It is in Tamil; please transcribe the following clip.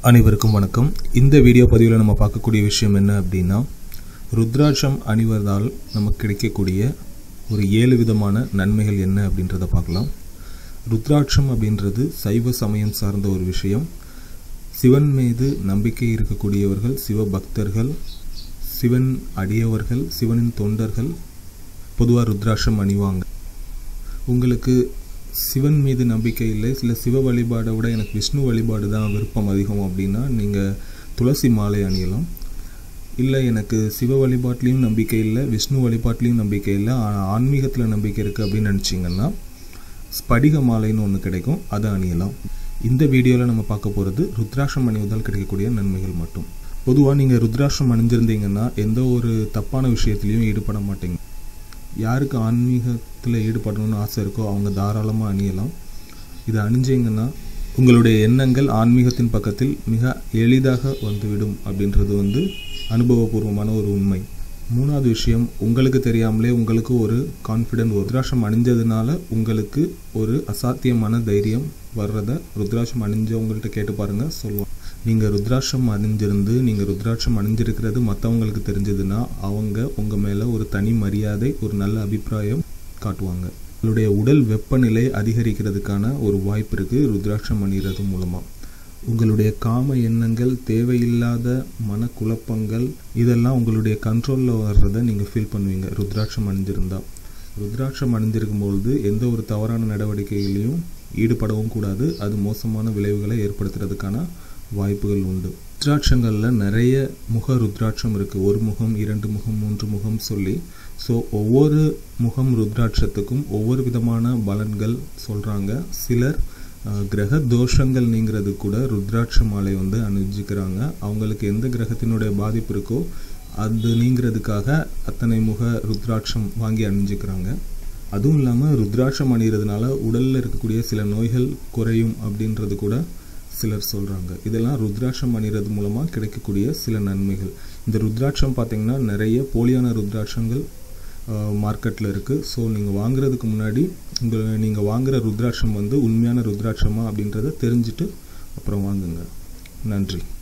அனைவருக்கும் வணக்கம் இந்த வீடியோ பதிவில் நம்ம பார்க்கக்கூடிய விஷயம் என்ன அப்படின்னா ருத்ராட்சம் அணிவதால் நமக்கு கிடைக்கக்கூடிய ஒரு ஏழு விதமான நன்மைகள் என்ன அப்படின்றத பார்க்கலாம் ருத்ராட்சம் அப்படின்றது சைவ சமயம் சார்ந்த ஒரு விஷயம் சிவன் மீது நம்பிக்கை இருக்கக்கூடியவர்கள் சிவ பக்தர்கள் சிவன் அடியவர்கள் சிவனின் தொண்டர்கள் பொதுவாக ருத்ராட்சம் அணிவாங்க உங்களுக்கு சிவன் மீது நம்பிக்கை இல்லை சில சிவ வழிபாடை விட எனக்கு விஷ்ணு வழிபாடு தான் விருப்பம் அதிகம் அப்படின்னா நீங்கள் துளசி மாலை அணியலாம் இல்லை எனக்கு சிவ வழிபாட்லேயும் நம்பிக்கை இல்லை விஷ்ணு வழிபாட்லேயும் நம்பிக்கை இல்லை ஆனால் ஆன்மீகத்தில் நம்பிக்கை இருக்குது அப்படின்னு நினச்சிங்கன்னா ஸ்படிக மாலைன்னு ஒன்று கிடைக்கும் அதை அணியலாம் இந்த வீடியோவில் நம்ம பார்க்க போகிறது ருத்ராட்சம் அணிவதால் கிடைக்கக்கூடிய நன்மைகள் மட்டும் பொதுவாக நீங்கள் ருத்ராட்சம் அணிஞ்சிருந்தீங்கன்னா எந்த ஒரு தப்பான விஷயத்துலையும் ஈடுபட மாட்டீங்க யாருக்கு ஆன்மீகத்தில் ஈடுபடணும்னு ஆசை இருக்கோ அவங்க தாராளமாக அணியலாம் இதை அணிஞ்சிங்கன்னா உங்களுடைய எண்ணங்கள் ஆன்மீகத்தின் பக்கத்தில் மிக எளிதாக வந்துவிடும் அப்படின்றது வந்து அனுபவபூர்வமான ஒரு உண்மை மூணாவது விஷயம் உங்களுக்கு தெரியாமலே உங்களுக்கு ஒரு கான்ஃபிடென்ட் ஒரு ருத்ராட்சம் அணிஞ்சதுனால உங்களுக்கு ஒரு அசாத்தியமான தைரியம் வர்றதை ருத்ராட்சம் அணிஞ்சவங்கள்ட்ட கேட்டு பாருங்கள் சொல்லுவாங்க நீங்கள் ருத்ராட்சம் அணிஞ்சிருந்து நீங்கள் ருத்ராட்சம் அணிஞ்சிருக்கிறது மற்றவங்களுக்கு தெரிஞ்சதுன்னா அவங்க உங்கள் மேலே ஒரு தனி மரியாதை ஒரு நல்ல அபிப்பிராயம் காட்டுவாங்க உங்களுடைய உடல் வெப்பநிலை அதிகரிக்கிறதுக்கான ஒரு வாய்ப்பு இருக்குது ருத்ராட்சம் அணிகிறது மூலமாக உங்களுடைய காம எண்ணங்கள் தேவையில்லாத மனக்குழப்பங்கள் இதெல்லாம் உங்களுடைய கண்ட்ரோலில் வர்றதை நீங்கள் ஃபீல் பண்ணுவீங்க ருத்ராட்சம் அணிஞ்சிருந்தா ருத்ராட்சம் அணிஞ்சிருக்கும் பொழுது எந்த ஒரு தவறான நடவடிக்கைகளையும் ஈடுபடவும் கூடாது அது மோசமான விளைவுகளை ஏற்படுத்துறதுக்கான வாய்ப்புகள் உண்டு ருத்ராட்சங்களில் நிறைய முக ருத்ராட்சம் இருக்குது ஒரு முகம் இரண்டு முகம் மூன்று முகம் சொல்லி ஸோ ஒவ்வொரு முகம் ருத்ராட்சத்துக்கும் ஒவ்வொரு விதமான பலன்கள் சொல்கிறாங்க சிலர் கிரக தோஷங்கள் நீங்கிறது கூட ருத்ராட்ச மாலை வந்து அணிஞ்சிக்கிறாங்க அவங்களுக்கு எந்த கிரகத்தினுடைய பாதிப்பு இருக்கோ அது நீங்கிறதுக்காக அத்தனை முக ருத்ராட்சம் வாங்கி அணிஞ்சிக்கிறாங்க அதுவும் இல்லாமல் ருத்ராட்சம் அணிகிறதுனால உடலில் இருக்கக்கூடிய சில நோய்கள் குறையும் அப்படின்றது கூட சிலர் சொல்கிறாங்க இதெல்லாம் ருத்ராட்சம் அணிகிறது மூலமாக கிடைக்கக்கூடிய சில நன்மைகள் இந்த ருத்ராட்சம் பார்த்திங்கன்னா நிறைய போலியான ருத்ராட்சங்கள் மார்க்கெட்டில் இருக்குது ஸோ நீங்கள் வாங்குறதுக்கு முன்னாடி உங்கள் நீங்கள் வாங்குகிற ருத்ராட்சம் வந்து உண்மையான ருத்ராட்சமா அப்படின்றத தெரிஞ்சுட்டு அப்புறம் வாங்குங்க நன்றி